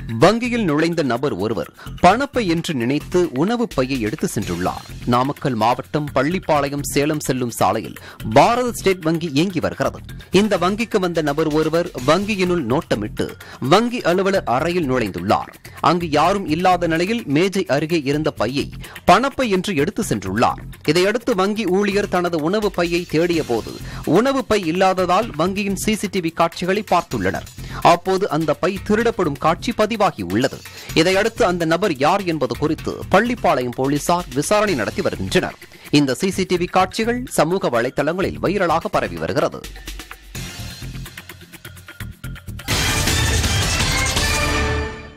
வங்கியில் நுழைந்த நபர் ஒருவர் பணப்பை என்று நினைத்து உணவு பையை எடுத்து சென்றுள்ளார் நாமக்கல் மாவட்டம் பள்ளிப்பாளையம் சேலம் செல்லும் சாலையில் பாரத ஸ்டேட் வங்கி இயங்கி வருகிறது இந்த வங்கிக்கு வந்த நபர் ஒருவர் வங்கியினுள் நோட்டமிட்டு வங்கி அலுவலர் அறையில் நுழைந்துள்ளார் அங்கு யாரும் இல்லாத நிலையில் மேஜை அருகே இருந்த பையை பணப்பை என்று எடுத்து சென்றுள்ளார் இதையடுத்து வங்கி ஊழியர் தனது உணவு பையை தேடிய போது உணவு பை இல்லாததால் வங்கியின் சிசிடிவி காட்சிகளை பார்த்துள்ளனர் அப்போது அந்த பை திருடப்படும் காட்சி பதிவாகி உள்ளது இதையடுத்து அந்த நபர் யார் என்பது குறித்து பள்ளிப்பாளையம் போலீசார் விசாரணை நடத்தி வருகின்றனர் இந்த சிசிடிவி காட்சிகள் சமூக வலைதளங்களில் வைரலாக பரவி வருகிறது